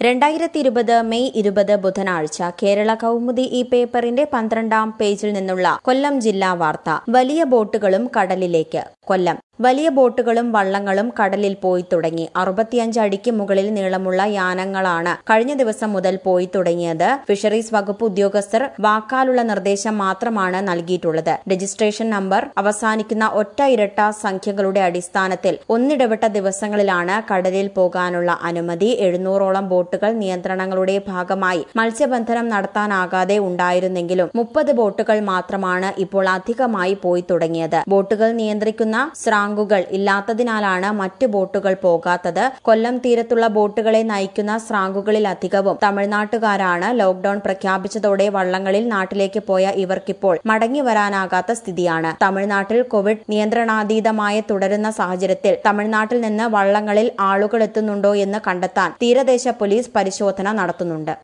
രണ്ടായിരത്തി ഇരുപത് മെയ് ഇരുപത് ബുധനാഴ്ച കേരള കൗമുദി ഈ പേപ്പറിന്റെ പന്ത്രണ്ടാം പേജിൽ നിന്നുള്ള കൊല്ലം ജില്ലാ വാർത്ത വലിയ ബോട്ടുകളും കടലിലേക്ക് കൊല്ലം വലിയ ബോട്ടുകളും വള്ളങ്ങളും കടലിൽ പോയി തുടങ്ങി അറുപത്തിയഞ്ച് അടിക്ക് മുകളിൽ നീളമുള്ള യാനങ്ങളാണ് കഴിഞ്ഞ ദിവസം മുതൽ പോയി തുടങ്ങിയത് ഫിഷറീസ് വകുപ്പ് ഉദ്യോഗസ്ഥർ വാക്കാലുള്ള നിർദ്ദേശം മാത്രമാണ് നൽകിയിട്ടുള്ളത് രജിസ്ട്രേഷൻ നമ്പർ അവസാനിക്കുന്ന ഒറ്റ ഇരട്ട സംഖ്യകളുടെ അടിസ്ഥാനത്തിൽ ഒന്നിടവിട്ട ദിവസങ്ങളിലാണ് കടലിൽ പോകാനുള്ള അനുമതി എഴുന്നൂറോളം ബോട്ടുകൾ നിയന്ത്രണങ്ങളുടെ ഭാഗമായി മത്സ്യബന്ധനം നടത്താനാകാതെ ഉണ്ടായിരുന്നെങ്കിലും മുപ്പത് ബോട്ടുകൾ മാത്രമാണ് ഇപ്പോൾ അധികമായി പോയി തുടങ്ങിയത് ബോട്ടുകൾ നിയന്ത്രിക്കുന്ന സ്രാങ്കുകൾ ഇല്ലാത്തതിനാലാണ് മറ്റ് ബോട്ടുകൾ പോകാത്തത് കൊല്ലം തീരത്തുള്ള ബോട്ടുകളെ നയിക്കുന്ന സ്രാങ്കുകളിൽ അധികവും തമിഴ്നാട്ടുകാരാണ് ലോക്ഡൌൺ പ്രഖ്യാപിച്ചതോടെ വള്ളങ്ങളിൽ നാട്ടിലേക്ക് പോയ ഇവർക്കിപ്പോൾ മടങ്ങി വരാനാകാത്ത സ്ഥിതിയാണ് തമിഴ്നാട്ടിൽ കോവിഡ് നിയന്ത്രണാതീതമായി തുടരുന്ന സാഹചര്യത്തിൽ തമിഴ്നാട്ടിൽ നിന്ന് വള്ളങ്ങളിൽ ആളുകൾ എത്തുന്നുണ്ടോ എന്ന് കണ്ടെത്താൻ തീരദേശ പോലീസ് പരിശോധന നടത്തുന്നുണ്ട്